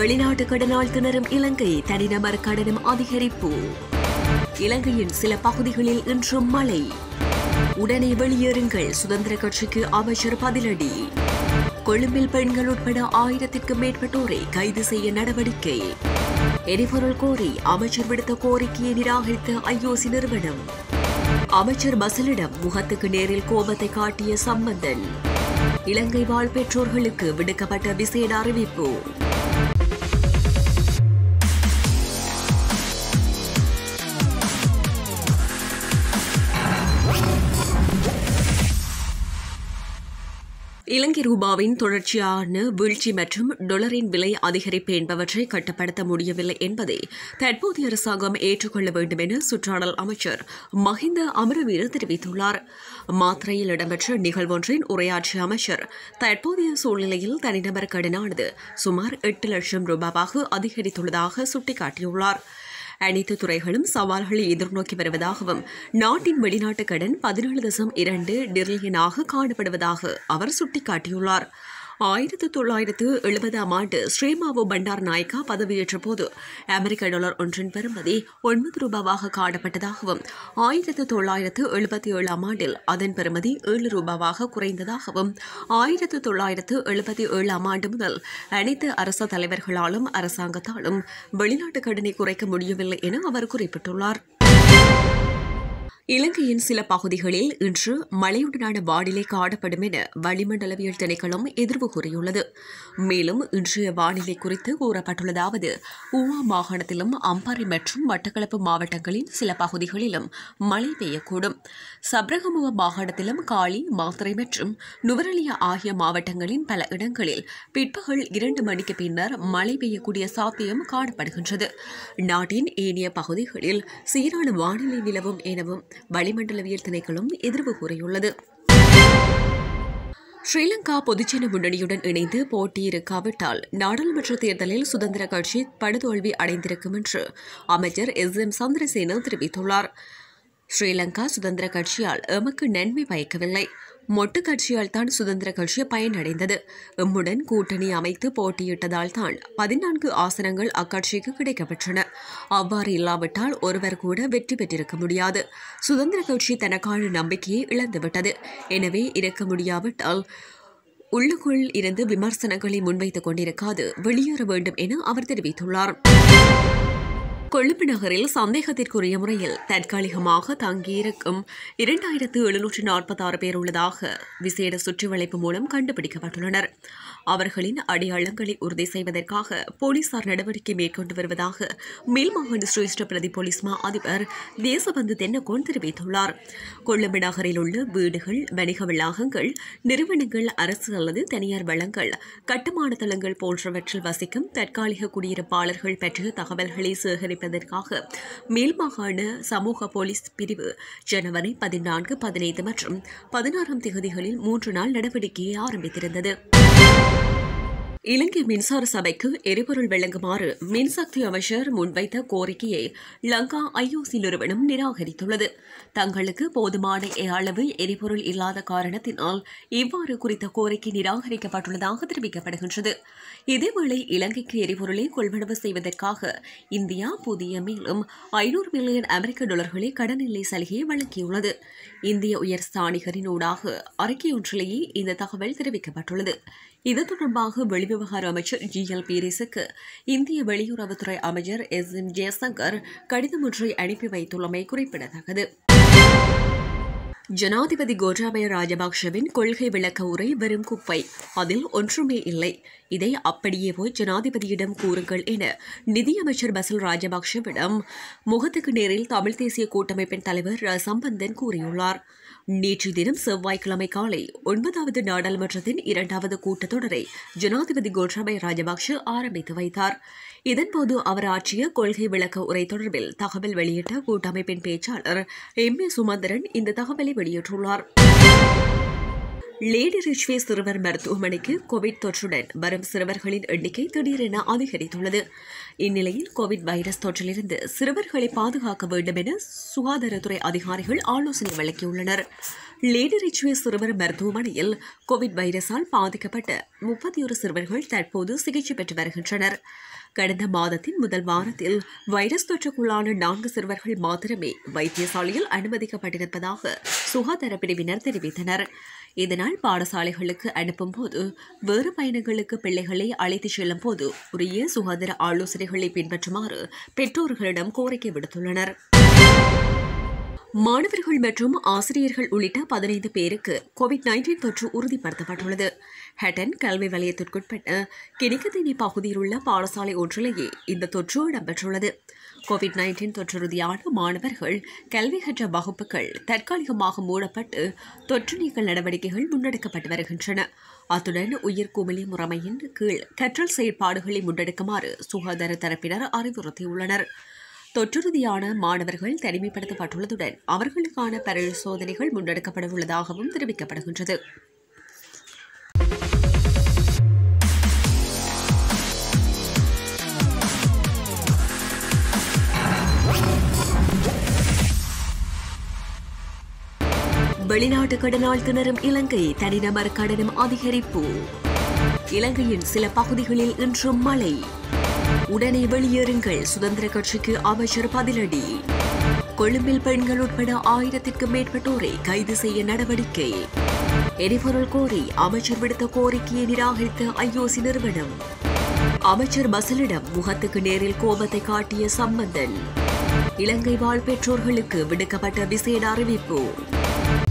வெளிநாட்டு கடனால் திணறும் இலங்கை தனிநபர் கடனும் அதிகரிப்பு இலங்கையின் சில பகுதிகளில் இன்றும் மழை உடனே வெளியேறுங்கள் சுதந்திர கட்சிக்கு அமைச்சர் பதிலடி கொழும்பில் பெண்கள் உட்பட ஆயிரத்திற்கும் மேற்பட்டோரை கைது செய்ய நடவடிக்கை எரிபொருள் கோரி அமைச்சர் விடுத்த கோரிக்கையை நிராகரித்த ஐஓசி நிறுவனம் அமைச்சர் பசலிடம் முகத்துக்கு நேரில் கோபத்தை காட்டிய சம்பந்தன் இலங்கை வாழ் பெற்றோர்களுக்கு விடுக்கப்பட்ட விசேட அறிவிப்பு இலங்கை ரூபாவின் தொடர்ச்சியான வீழ்ச்சி மற்றும் டொலரின் விலை அதிகரிப்பு என்பவற்றை கட்டுப்படுத்த முடியவில்லை என்பதை தற்போதைய அரசாங்கம் ஏற்றுக்கொள்ள வேண்டும் என சுற்றாடல் அமைச்சர் மஹிந்த அமரவீர தெரிவித்துள்ளார் மாத்திரையில் இடம்பெற்ற நிகழ்வொன்றின் உரையாற்றிய அமைச்சர் தற்போதைய சூழ்நிலையில் தனிநபர் கடனானது சுமார் எட்டு லட்சம் ரூபாவாக அதிகரித்துள்ளதாக சுட்டிக்காட்டியுள்ளார் அனைத்து துறைகளும் சவால்களை எதிர்நோக்கி வருவதாகவும் நாட்டின் வெளிநாட்டு கடன் பதினேழு தசம் இரண்டு டிரில்லியனாக காணப்படுவதாக அவர் சுட்டிக்காட்டியுள்ளார் ஆயிரத்து தொள்ளாயிரத்து எழுபதாம் ஆண்டு ஸ்ரீமாவு பண்டார் நாயக்கா பதவியேற்ற போது அமெரிக்க டாலர் ஒன்றின் பெறுமதி ஒன்பது ரூபாவாக காணப்பட்டதாகவும் ஆயிரத்து தொள்ளாயிரத்து எழுபத்தி ஏழாம் ஆண்டில் அதன் பெறுமதி ஏழு ரூபாவாக குறைந்ததாகவும் ஆயிரத்து தொள்ளாயிரத்து எழுபத்தி ஏழாம் ஆண்டு முதல் அனைத்து அரச தலைவர்களாலும் அரசாங்கத்தாலும் வெளிநாட்டு கடனை குறைக்க முடியவில்லை என அவர் குறிப்பிட்டுள்ளார் இலங்கையின் சில பகுதிகளில் இன்று மழையுடனான வானிலை காணப்படும் என வளிமண்டலவியல் திணைக்களம் எதிர்வு கூறியுள்ளது மேலும் இன்றைய வானிலை குறித்து கூறப்பட்டுள்ளதாவது ஊவா மாகாணத்திலும் அம்பாறை மற்றும் மட்டக்களப்பு மாவட்டங்களின் சில பகுதிகளிலும் மழை பெய்யக்கூடும் சப்ரகமுவ மாகாணத்திலும் காலி மாத்திரை மற்றும் நுவரலியா ஆகிய மாவட்டங்களின் பல இடங்களில் பிற்பகல் இரண்டு மணிக்கு பின்னர் மழை பெய்யக்கூடிய சாத்தியம் காணப்படுகின்றது நாட்டின் ஏனைய பகுதிகளில் சீரான வானிலை நிலவும் எனவும் வளிமண்டலவியல் திணைக்களம் எதிர்வு கூறியுள்ளது ஸ்ரீலங்கா பொதுஜன முன்னணியுடன் இணைந்து போட்டியிருக்காவிட்டால் நாடாளுமன்ற தேர்தலில் சுதந்திர கட்சி படுதோல்வி அடைந்திருக்கும் என்று அமைச்சர் எஸ் எம் சந்திரசேன தெரிவித்துள்ளார் ஸ்ரீலங்கா சுதந்திர கட்சியால் எமக்கு நன்மை பயக்கவில்லை மொட்டு கட்சியால் தான் சுதந்திர கட்சி பயனடைந்தது எம்முடன் கூட்டணி அமைத்து போட்டியிட்டதால் தான் பதினான்கு ஆசனங்கள் அக்கட்சிக்கு கிடைக்கப்பெற்றன அவ்வாறு இல்லாவிட்டால் ஒருவர் கூட வெற்றி பெற்றிருக்க முடியாது சுதந்திர கட்சி தனக்கான நம்பிக்கையை இழந்துவிட்டது எனவே இருக்க முடியாவிட்டால் உள்ளுக்குள் இருந்து விமர்சனங்களை முன்வைத்துக் கொண்டிருக்காது வெளியேற வேண்டும் என அவர் தெரிவித்துள்ளார் கொழும்பு நகரில் சந்தேகத்திற்குரிய முறையில் தற்காலிகமாக தங்கியிருக்கும் இரண்டாயிரத்து எழுநூற்று நாற்பத்தாறு பேர் உள்ளதாக விசேட சுற்றுவளைப்பு மூலம் கண்டுபிடிக்கப்பட்டுள்ளனர் அவர்களின் அடையாளங்களை உறுதி செய்வதற்காக போலீசார் நடவடிக்கை மேற்கொண்டு வருவதாக மேல்மாகாண சிரேஷ்ட பிரதி போலீஸ் மா அதிபர் தேசபந்து தென்னகோன் தெரிவித்துள்ளார் கொழும்பு நகரில் உள்ள வீடுகள் வணிக வளாகங்கள் நிறுவனங்கள் அரசு அல்லது தனியார் வளங்கள் கட்டுமான தளங்கள் போன்றவற்றில் வசிக்கும் தற்காலிக குடியிருப்பாளர்கள் பற்றிய தகவல்களை சேகரிப்பதற்காக மேல்மாகாண சமூக போலீஸ் பிரிவு ஜனவரி பதினான்கு பதினைந்து மற்றும் பதினாறாம் தேதிகளில் மூன்று நாள் நடவடிக்கையை ஆரம்பித்திருந்தது இலங்கை மின்சார சபைக்கு எரிபொருள் வழங்குமாறு மின்சக்தி அமைச்சர் முன்வைத்த கோரிக்கையை லங்கா ஐஓசி நிறுவனம் நிராகரித்துள்ளது தங்களுக்கு போதுமான அளவு எரிபொருள் இல்லாத காரணத்தினால் இவ்வாறு குறித்த கோரிக்கை நிராகரிக்கப்பட்டுள்ளதாக தெரிவிக்கப்படுகின்றது இதேவேளை இலங்கைக்கு எரிபொருளை கொள்வனவு செய்வதற்காக இந்தியா புதிய மேலும் ஐநூறு மில்லியன் அமெரிக்க டாலர்களை கடனில்லை சலுகையை வழங்கியுள்ளது இந்திய உயர் ஸ்தானிகரின் ஊடாக அறிக்கையொன்றிலேயே இந்த தகவல் தெரிவிக்கப்பட்டுள்ளது இது தொடர்பாக வெளிவிவகார அமைச்சர் ஜி எல் பீரிஸுக்கு இந்திய வெளியுறவுத்துறை அமைச்சர் எஸ் எம் ஜெயசங்கர் கடிதம் ஒன்றை அனுப்பி வைத்துள்ளமை குறிப்பிடத்தக்கது ஜனாதிபதி கோட்டாபய ராஜபக்ஷவின் கொள்கை விளக்க உரை வெறும் குப்பை அதில் ஒன்றுமே இல்லை இதை அப்படியே போய் ஜனாதிபதியிடம் கூறுங்கள் என நிதியமைச்சர் பசில் ராஜபக்ஷவிடம் முகத்துக்கு நேரில் தமிழ் தேசிய கூட்டமைப்பின் தலைவர் ர. சம்பந்தன் கூறியுள்ளார் நேற்று தினம் செவ்வாய்க்கிழமை காலை ஒன்பதாவது நாடாளுமன்றத்தின் இரண்டாவது கூட்டத்தொடரை ஜனாதிபதி கோட்டாபய ராஜபக்ஷ ஆரம்பித்து வைத்தார் இதன்போது அவர் ஆற்றிய கொள்கை விளக்க உரை தொடர்பில் தகவல் வெளியிட்ட கூட்டமைப்பின் பேச்சாளர் எம் ஏ சுமந்திரன் இந்த தகவலை வெளியிட்டுள்ளார் லேடி ரிச்வே சிறுவர் மருத்துவமனைக்கு கோவிட் தொற்றுடன் வரும் சிறுவர்களின் எண்ணிக்கை திடீரென அதிகரித்துள்ளது இந்நிலையில் கோவிட் வைரஸ் தொற்றிலிருந்து சிறுவர்களை பாதுகாக்க வேண்டும் என சுகாதாரத்துறை அதிகாரிகள் ஆலோசனை வழங்கியுள்ளனர் லேடி ரிச்வே சிறுவர் மருத்துவமனையில் கோவிட் வைரஸால் பாதிக்கப்பட்ட முப்பத்தி ஒரு சிறுவர்கள் தற்போது சிகிச்சை பெற்று வருகின்றனர் கடந்த மாதத்தின் முதல் வாரத்தில் வைரஸ் தொற்றுக்குள்ளான நான்கு சிறுவர்கள் மாத்திரமே வைத்தியசாலையில் அனுமதிக்கப்பட்டிருப்பதாக சுகாதார பிரிவினர் தெரிவித்தனர் இதனால் பாடசாலைகளுக்கு அனுப்பும் போது வேறு பயணங்களுக்கு பிள்ளைகளை அழைத்துச் செல்லும் போது உரிய சுகாதார ஆலோசனைகளை பின்பற்றுமாறு பெற்றோர்களிடம் கோரிக்கை விடுத்துள்ளனர் மாணவர்கள் மற்றும் ஆசிரியர்கள் உள்ளிட்ட பதினைந்து பேருக்கு கோவிட் நைன்டீன் தொற்று உறுதிப்படுத்தப்பட்டுள்ளது ஹட்டன் கல்வி வலயத்திற்குட்பட்ட கிணிக்கத்தேனி பகுதியில் உள்ள பாடசாலை ஒன்றிலேயே இந்த தொற்று இடம்பெற்றுள்ளது கோவிட் நைன்டீன் தொற்றுறுதியான மாணவர்கள் கல்வி கற்ற வகுப்புகள் தற்காலிகமாக மூடப்பட்டு தொற்று நீக்கல் நடவடிக்கைகள் முன்னெடுக்கப்பட்டு வருகின்றன அத்துடன் உயிர்குமிழி முறைமையின் கீழ் கற்றல் செயற்பாடுகளை முன்னெடுக்குமாறு சுகாதார தரப்பினர் அறிவுறுத்தியுள்ளனர் தொற்றுறுதியான மாணவர்கள் தனிமைப்படுத்தப்பட்டுள்ளதுடன் அவர்களுக்கான பரிசோதனைகள் முன்னெடுக்கப்பட உள்ளதாகவும் தெரிவிக்கப்படுகின்றது வெளிநாட்டு கடனால் திணறும் இலங்கை தனிநபர் கடனும் அதிகரிப்பு இலங்கையின் சில பகுதிகளில் இன்றும் மழை உடனே வெளியேறுங்கள் சுதந்திர கட்சிக்கு அமைச்சர் பதிலடி கொழும்பில் பெண்கள் உட்பட ஆயிரத்திற்கும் மேற்பட்டோரை கைது செய்ய நடவடிக்கை எரிபொருள் கோரி அமைச்சர் விடுத்த கோரிக்கையை நிராகரித்த ஐஓசி நிறுவனம் அமைச்சர் பசலிடம் முகத்துக்கு நேரில் கோபத்தை காட்டிய சம்பந்தன் இலங்கை வாழ் பெற்றோர்களுக்கு விடுக்கப்பட்ட விசேட அறிவிப்பு